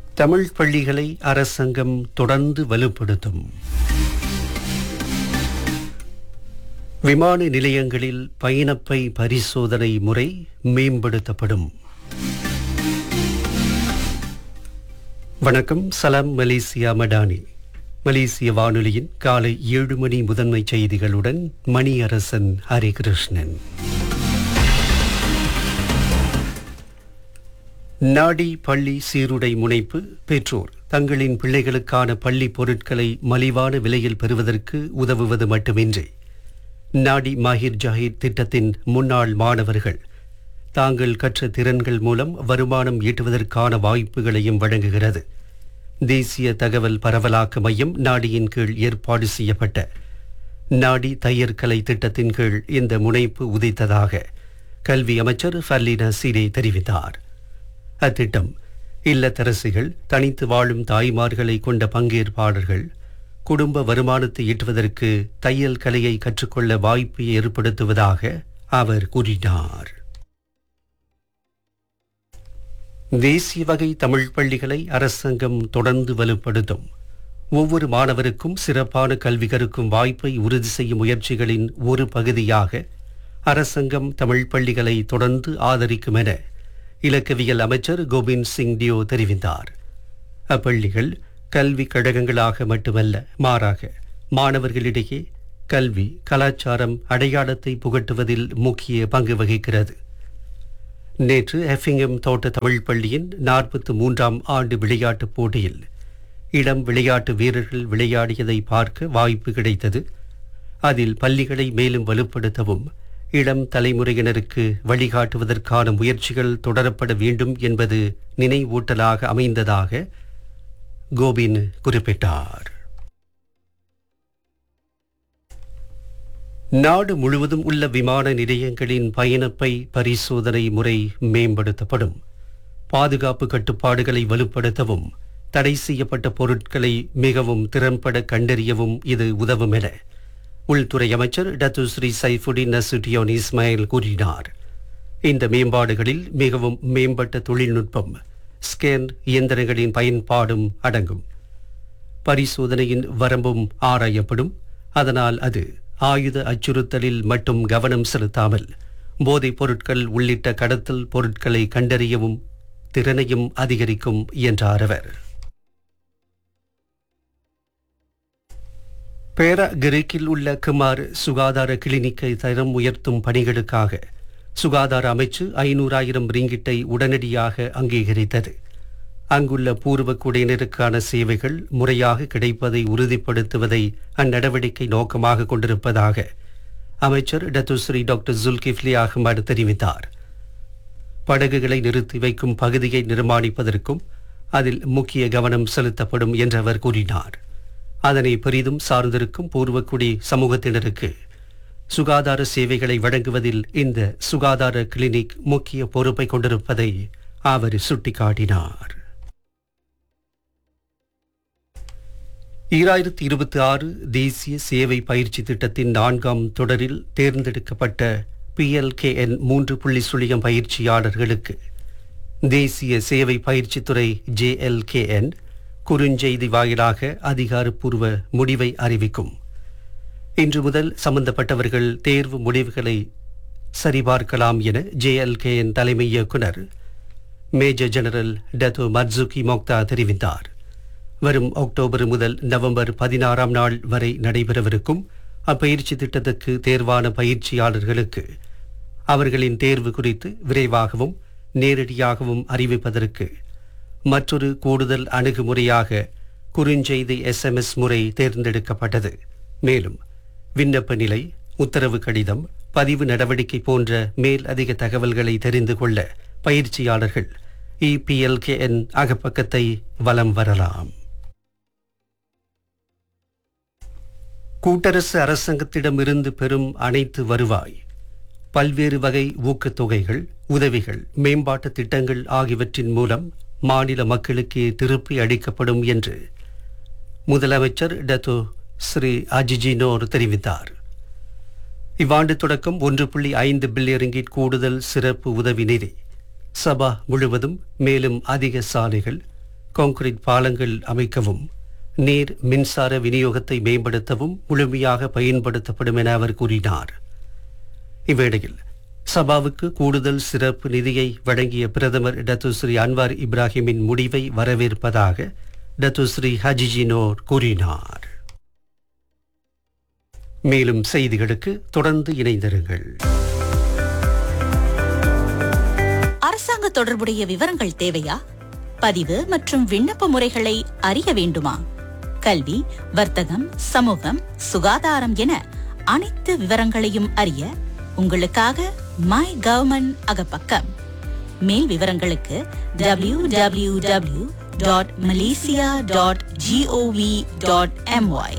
தமிழ் பள்ளிகளை அரசாங்கம் தொடர்ந்து வலுப்படுத்தும் விமான நிலையங்களில் பயணப்பை பரிசோதனை முறை மேம்படுத்தப்படும் வணக்கம் சலாம் மலேசியா மடானி மலேசிய வானொலியின் காலை ஏழு மணி முதன்மை செய்திகளுடன் மணியரசன் ஹரிகிருஷ்ணன் நாடி பள்ளி சீருடை முனைப்பு பெற்றோர் தங்களின் பிள்ளைகளுக்கான பள்ளி பொருட்களை மலிவான விலையில் பெறுவதற்கு உதவுவது மட்டுமின்றி நாடி மாஹிர் ஜாஹிர் திட்டத்தின் முன்னாள் மாணவர்கள் தாங்கள் கற்ற திறன்கள் மூலம் வருமானம் ஈட்டுவதற்கான வாய்ப்புகளையும் வழங்குகிறது தேசிய தகவல் பரவலாக்க மையம் நாடியின் கீழ் ஏற்பாடு செய்யப்பட்ட நாடி தையற்கலை திட்டத்தின் கீழ் இந்த முனைப்பு உதித்ததாக கல்வி அமைச்சர் ஃபர்லினா சீரே தெரிவித்தார் அத்திட்டம் இல்லத்தரசிகள் தனித்து வாழும் தாய்மார்களை கொண்ட பங்கேற்பாளர்கள் குடும்ப வருமானத்தை ஈட்டுவதற்கு தையல் கலையை கற்றுக்கொள்ள வாய்ப்பை ஏற்படுத்துவதாக அவர் கூறினார் தேசிய வகை தமிழ் பள்ளிகளை அரசாங்கம் தொடர்ந்து வலுப்படுத்தும் ஒவ்வொரு மாணவருக்கும் சிறப்பான கல்வி கற்கும் வாய்ப்பை உறுதி செய்யும் முயற்சிகளின் ஒரு பகுதியாக அரசாங்கம் தமிழ் பள்ளிகளை தொடர்ந்து ஆதரிக்கும் என இலக்கவியல் அமைச்சர் கோபிந்த் சிங் டியோ தெரிவித்தார் அப்பள்ளிகள் கல்வி கழகங்களாக மட்டுமல்ல மாறாக மாணவர்களிடையே கல்வி கலாச்சாரம் அடையாளத்தை புகட்டுவதில் முக்கிய பங்கு வகிக்கிறது நேற்று எஃபிங்கம் தோட்ட தமிழ் பள்ளியின் நாற்பத்து மூன்றாம் ஆண்டு விளையாட்டுப் போட்டியில் இளம் விளையாட்டு வீரர்கள் விளையாடியதை பார்க்க வாய்ப்பு கிடைத்தது அதில் பள்ளிகளை மேலும் வலுப்படுத்தவும் இளம் தலைமுறையினருக்கு வழிகாட்டுவதற்கான முயற்சிகள் தொடரப்பட வேண்டும் என்பது நினைவூட்டலாக அமைந்ததாக கோபின் குறிப்பிட்டார் நாடு முழுவதும் உள்ள விமான நிலையங்களின் பயணப்பை பரிசோதனை முறை மேம்படுத்தப்படும் பாதுகாப்பு கட்டுப்பாடுகளை வலுப்படுத்தவும் தடை செய்யப்பட்ட பொருட்களை மிகவும் திறம்பட கண்டறியவும் இது உதவும் என உள்துறை அமைச்சர் Datuk Seri Saifuddin Nasution Ismail கூறினார் இந்த மேம்பாடுகளில் மிகவும் மேம்பட்ட தொழில்நுட்பம் ஸ்கேன் இயந்திரங்களின் பயன்பாடும் அடங்கும் பரிசோதனையின் வரம்பும் ஆராயப்படும் அதனால் அது ஆயுத அச்சுறுத்தலில் மட்டும் கவனம் செலுத்தாமல் போதைப் பொருட்கள் உள்ளிட்ட கடத்தல் பொருட்களை கண்டறியவும் திறனையும் அதிகரிக்கும் என்றார் அவர் பேரா கிரீக்கில் உள்ள குமார் சுகாதார கிளினிக்கை தரம் உயர்த்தும் பணிகளுக்காக சுகாதார அமைச்சு ஐநூறாயிரம் ரிங்கிட்டை உடனடியாக அங்கீகரித்தது அங்குள்ள பூர்வ குடியினருக்கான சேவைகள் முறையாக கிடைப்பதை உறுதிப்படுத்துவதை அந்நடவடிக்கை நோக்கமாக கொண்டிருப்பதாக அமைச்சர் டத்துஸ்ரீ டாக்டர் ஜுல்கிஃப்லி அகமது தெரிவித்தார் படகுகளை நிறுத்தி வைக்கும் பகுதியை நிர்மாணிப்பதற்கும் அதில் முக்கிய கவனம் செலுத்தப்படும் என்று அவர் கூறினார் அதனை பெரிதும் சார்ந்திருக்கும் பூர்வக்குடி சமூகத்தினருக்கு சுகாதார சேவைகளை வழங்குவதில் இந்த சுகாதார கிளினிக் முக்கிய பொறுப்பை கொண்டிருப்பதை அவர் சுட்டிக்காட்டினார் ஈராயிரத்தி இருபத்தி ஆறு தேசிய சேவை பயிற்சி திட்டத்தின் நான்காம் தொடரில் தேர்ந்தெடுக்கப்பட்ட பிஎல்கேஎன் மூன்று புள்ளி சுழியம் பயிற்சியாளர்களுக்கு தேசிய சேவை பயிற்சித்துறை ஜேஎல்கேஎன் குறுஞ்செய்தி வாயிலாக அதிகாரப்பூர்வ முடிவை அறிவிக்கும் இன்று முதல் சம்பந்தப்பட்டவர்கள் தேர்வு முடிவுகளை சரிபார்க்கலாம் என ஜேஎல்கேஎன் தலைமை இயக்குனர் major general Dato Marzuki Mokhtar தெரிவித்தார் வரும் அக்டோபர் முதல் நவம்பர் பதினாறாம் நாள் வரை நடைபெறவிருக்கும் அப்பயிற்சி திட்டத்துக்கு தேர்வான பயிற்சியாளர்களுக்கு அவர்களின் தேர்வு குறித்து விரைவாகவும் நேரடியாகவும் அறிவிப்பதற்கு மற்றொரு கூடுதல் அணுகுமுறையாக குறுஞ்செய்தி எஸ்எம்எஸ் முறை தேர்ந்தெடுக்கப்பட்டது மேலும் விண்ணப்ப நிலை உத்தரவு கடிதம் பதிவு நடவடிக்கை போன்ற மேல் அதிக தகவல்களை தெரிந்து கொள்ள பயிற்சியாளர்கள் இபிஎல்கேஎன் அகப்பக்கத்தை வலம் வரலாம் கூட்டரசு அரசாங்கத்திடமிருந்து பெறும் அனைத்து வருவாய் பல்வேறு வகை ஊக்கத்தொகைகள் உதவிகள் மேம்பாட்டு திட்டங்கள் ஆகியவற்றின் மூலம் மாநில மக்களுக்கு திருப்பி அளிக்கப்படும் என்று முதலமைச்சர் டத்தோ ஸ்ரீ அஜிஜினோர் தெரிவித்தார் இவ்வாண்டு தொடக்கம் ஒன்று புள்ளி ஐந்து பில்லியன் ரிங்கிட் கூடுதல் சிறப்பு உதவி நிதி சபா முழுவதும் மேலும் அதிக சாலைகள் கான்கிரீட் பாலங்கள் அமைக்கவும் நீர் மின்சார விநியோகத்தை மேம்படுத்தவும் முழுமையாக பயன்படுத்தப்படும் என அவர் கூறினார் இவ்வேளையில் சபாவுக்கு கூடுதல் சிறப்பு நிதியை வழங்கிய பிரதமர் டத்துஸ்ரீ அன்வார் இப்ராஹிமின் முடிவை வரவேற்பதாக டத்துஸ்ரீ ஹஜிஜினோர் கூறினார் மேலும் செய்திகளுக்கு தொடர்ந்து இணைந்திருங்கள் அரசாங்க தொடர்புடைய விவரங்கள் தேவையா பதிவு மற்றும் விண்ணப்ப முறைகளை அறிய வேண்டுமா கல்வி வர்த்தகம் சமூகம் சுகாதாரம் என அனைத்து விவரங்களையும் அறிய உங்களுக்காக மை கவர்மெண்ட் அகப்பக்கம் மேல் விவரங்களுக்கு W W W dot Malaysia dot GOV dot MY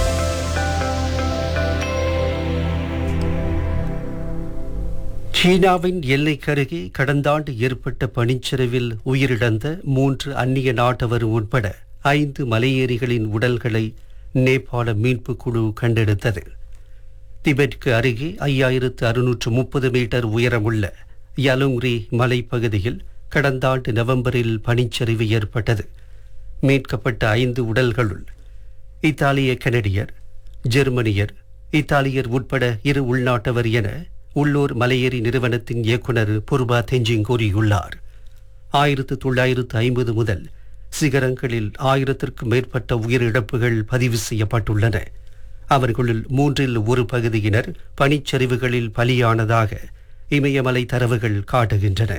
சீனாவின் எல்லைக்கருகே கடந்த ஆண்டு ஏற்பட்ட பனிச்சரிவில் உயிரிழந்த மூன்று அந்நிய நாட்டவர் உட்பட ஐந்து மலையேறிகளின் உடல்களை நேபாள மீட்பு குழு கண்டெடுத்தது திபெட்க்கு அருகே ஐயாயிரத்து அறுநூற்று முப்பது மீட்டர் உயரமுள்ள யலுங்ரி மலைப்பகுதியில் கடந்த ஆண்டு நவம்பரில் பனிச்சரிவு ஏற்பட்டது மீட்கப்பட்ட ஐந்து உடல்களுள் இத்தாலிய கனடியர் ஜெர்மனியர் இத்தாலியர் உட்பட இரு உள்நாட்டவர் என உள்ளூர் மலையேறி நிறுவனத்தின் இயக்குனர் புர்பா தெஞ்சிங் கூறியுள்ளார் ஆயிரத்து தொள்ளாயிரத்து ஐம்பது முதல் சிகரங்களில் ஆயிரத்திற்கும் மேற்பட்ட உயிரிழப்புகள் பதிவு செய்யப்பட்டுள்ளன அவர்களுள் மூன்றில் ஒரு பகுதியினர் பனிச்சரிவுகளில் பலியானதாக இமயமலை தரவுகள் காட்டுகின்றன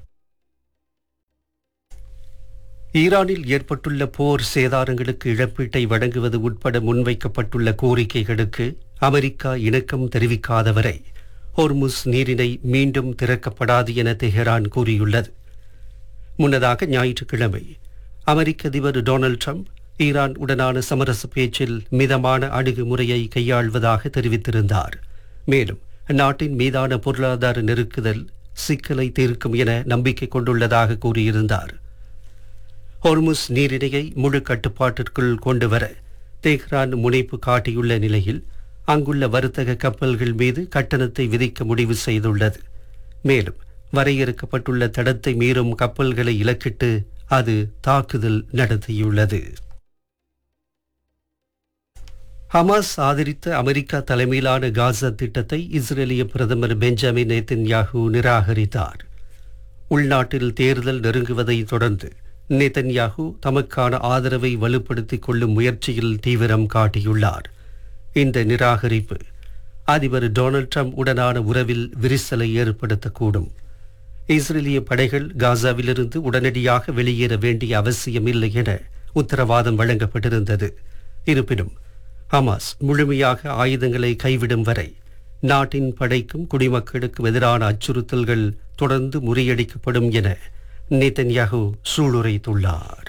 ஈரானில் ஏற்பட்டுள்ள போர் சேதாரங்களுக்கு இழப்பீட்டை வழங்குவது உட்பட முன்வைக்கப்பட்டுள்ள கோரிக்கைகளுக்கு அமெரிக்கா இணக்கம் தெரிவிக்காதவரை ஹோர்முஸ் நீரிணை மீண்டும் திறக்கப்படாது என தெஹரான் கூறியுள்ளது முன்னதாக ஞாயிற்றுக்கிழமை அமெரிக்க அதிபர் டொனால்ட் ட்ரம்ப் ஈரான் உடனான சமரச பேச்சில் மிதமான அணுகுமுறையை கையாள்வதாக தெரிவித்திருந்தார் மேலும் நாட்டின் மீதான பொருளாதார நெருக்குதல் சிக்கலை தீர்க்கும் என நம்பிக்கை கொண்டுள்ளதாக கூறியிருந்தார் ஹொர்முஸ் நீரிணையை முழு கட்டுப்பாட்டிற்குள் கொண்டுவர தெஹ்ரான் முனைப்பு காட்டியுள்ள நிலையில் அங்குள்ள வர்த்தக கப்பல்கள் மீது கட்டணத்தை விதிக்க முடிவு செய்துள்ளது மேலும் வரையறுக்கப்பட்டுள்ள தடத்தை மீறும் கப்பல்களை இலக்கிட்டு அது தாக்குதல் நடத்தியுள்ளது ஹமாஸ் ஆதரித்த அமெரிக்கா தலைமையிலான காசா திட்டத்தை இஸ்ரேலிய பிரதமர் பெஞ்சமின் நேத்தன்யாகு நிராகரித்தார் உள்நாட்டில் தேர்தல் நெருங்குவதை தொடர்ந்து நேதன்யாகு தமக்கான ஆதரவை வலுப்படுத்திக் கொள்ளும் முயற்சியில் தீவிரம் காட்டியுள்ளார் இந்த நிராகரிப்பு அதிபர் டொனால்ட் ட்ரம்ப் உடனான உறவில் விரிசலை ஏற்படுத்தக்கூடும் இஸ்ரேலிய படைகள் காசாவிலிருந்து உடனடியாக வெளியேற வேண்டிய அவசியமில்லை என உத்தரவாதம் வழங்கப்பட்டிருந்தது இருப்பினும் ஹமாஸ் முழுமையாக ஆயுதங்களை கைவிடும் வரை நாட்டின் படைக்கும் குடிமக்களுக்கும் எதிரான அச்சுறுத்தல்கள் தொடர்ந்து முறியடிக்கப்படும் என நேதன்யாகு சூளுரைத்துள்ளார்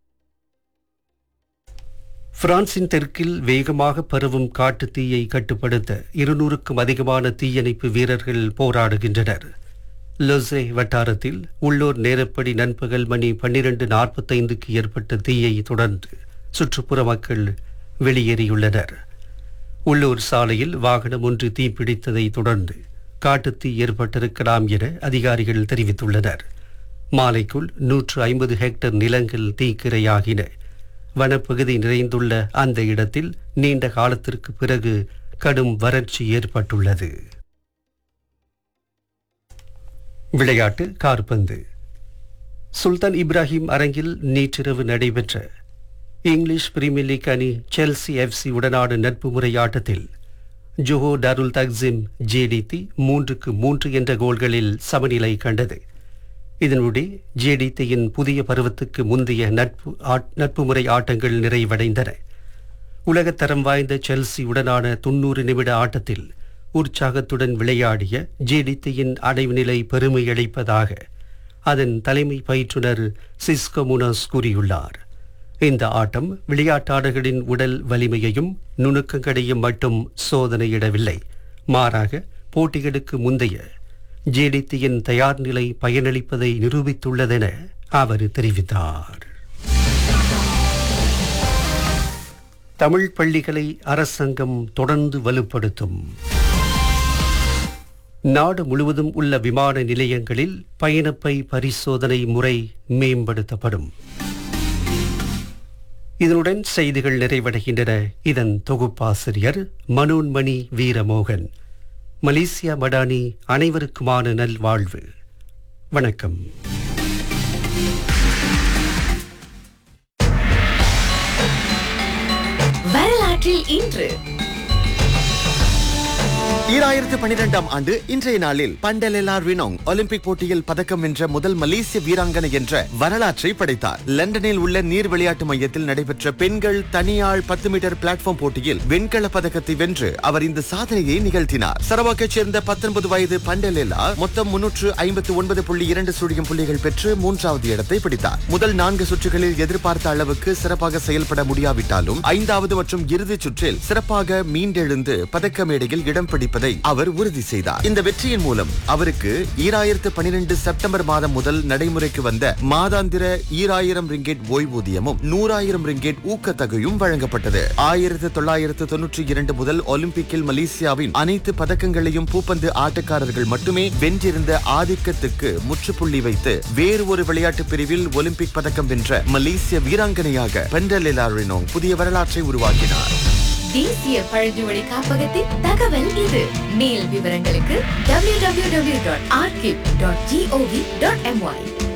பிரான்சின் தெற்கில் வேகமாக பரவும் காட்டுத் தீயை கட்டுப்படுத்த இருநூறுக்கும் அதிகமான தீயணைப்பு வீரர்கள் போராடுகின்றனர் லொசே வட்டாரத்தில் உள்ளூர் நேரப்படி நண்பகல் மணி பன்னிரண்டு நாற்பத்தைந்துக்கு ஏற்பட்ட தீயை தொடர்ந்து சுற்றுப்புற மக்கள் வெளியேறியுள்ளனர் உள்ளூர் சாலையில் வாகனம் ஒன்று தீப்பிடித்ததை தொடர்ந்து காட்டுத்தீ ஏற்பட்டிருக்கலாம் என அதிகாரிகள் தெரிவித்துள்ளனர் மாலைக்குள் நூற்று ஐம்பது ஹெக்டர் நிலங்கள் தீக்கிரையாகின வனப்பகுதி நிறைந்துள்ள அந்த இடத்தில் நீண்ட காலத்திற்கு பிறகு கடும் வறட்சி ஏற்பட்டுள்ளது விளையாட்டு கார்பந்து சுல்தான் இப்ராஹிம் அரங்கில் நேற்றிரவு நடைபெற்ற இங்கிலீஷ் பிரீமியர் லீக் அணி செல்சி எஃப்சி உடனான நட்பு முறை ஆட்டத்தில் ஜோஹோ டாருல் தக்ஸிம் ஜேடித்தி மூன்றுக்கு மூன்று என்ற கோல்களில் சமநிலை கண்டது இதனுடைய ஜேடித்தியின் புதிய பருவத்துக்கு முந்தைய நட்பு ஆட்- நட்பு முறை ஆட்டங்கள் நிறைவடைந்தன உலகத்தரம் வாய்ந்த செல்சி உடனான தொன்னூறு நிமிட ஆட்டத்தில் உற்சாகத்துடன் விளையாடிய ஜேடித்தியின் அடைவு நிலை பெருமையளிப்பதாக அதன் தலைமை பயிற்றுனர் சிஸ்கோ முனஸ் கூறியுள்ளார் இந்த ஆட்டம் விளையாட்டாளர்களின் உடல் வலிமையையும் நுணுக்கங்களையும் மட்டும் சோதனையிடவில்லை மாறாக போட்டிகளுக்கு முந்தைய ஜேடித்தியின் தயார் நிலை பயனளிப்பதை நிரூபித்துள்ளதென அவர் தெரிவித்தார் தமிழ் பள்ளிகளை அரசாங்கம் தொடர்ந்து வலுப்படுத்தும் நாடு முழுவதும் உள்ள விமான நிலையங்களில் பயணப்பை பரிசோதனை முறை மேம்படுத்தப்படும் இதனுடன் செய்திகள் நிறைவடைகின்றன இதன் தொகுப்பாசிரியர் மனோன்மணி வீரமோகன் மலேசியா மடானி அனைவருக்குமான நல்வாழ்வு வணக்கம் வரலாற்றில் இன்று ஈராயிரத்து பனிரெண்டாம் ஆண்டு இன்றைய நாளில் பண்டலெலா ரினோங் ஒலிம்பிக் போட்டியில் பதக்கம் வென்ற முதல் மலேசிய வீராங்கனை என்ற வரலாற்றை படைத்தார் லண்டனில் உள்ள நீர் விளையாட்டு மையத்தில் நடைபெற்ற பெண்கள் தனியாள் பத்து மீட்டர் பிளாட்ஃபார்ம் போட்டியில் வெண்கல பதக்கத்தை வென்று அவர் இந்த சாதனையை நிகழ்த்தினார் சரவாக்கைச் சேர்ந்த பத்தொன்பது வயது பண்டலெலா மொத்தம் முன்னூற்று ஐம்பத்தி ஒன்பது புள்ளி இரண்டு சுழியம் புள்ளிகள் பெற்று மூன்றாவது இடத்தை பிடித்தார் முதல் நான்கு சுற்றுகளில் எதிர்பார்த்த அளவுக்கு சிறப்பாக செயல்பட முடியாவிட்டாலும் ஐந்தாவது மற்றும் இறுதிச் சுற்றில் சிறப்பாக மீண்டெழுந்து பதக்க மேடையில் இடம் பிடிப்பதை அவர் உறுதி செய்தார் இந்த வெற்றியின் மூலம் அவருக்கு ஈராயிரத்து பனிரெண்டு செப்டம்பர் மாதம் முதல் நடைமுறைக்கு வந்த மாதாந்திர ஈராயிரம் ரிங்கெட் ஓய்வூதியமும் நூறாயிரம் ரிங்கெட் ஊக்கத்தொகையும் வழங்கப்பட்டது ஆயிரத்து தொள்ளாயிரத்து தொன்னூற்றி இரண்டு முதல் ஒலிம்பிக்கில் மலேசியாவின் அனைத்து பதக்கங்களையும் பூப்பந்து ஆட்டக்காரர்கள் மட்டுமே வென்றிருந்த ஆதிக்கத்துக்கு முற்றுப்புள்ளி வைத்து வேறு ஒரு விளையாட்டு பிரிவில் ஒலிம்பிக் பதக்கம் வென்ற மலேசிய வீராங்கனையாக பெண்டலிலா ரினோங் புதிய வரலாற்றை உருவாக்கினார் தேசிய பழங்குடி காப்பகத்தின் தகவல் இது மேல் விவரங்களுக்கு www.archive.gov.my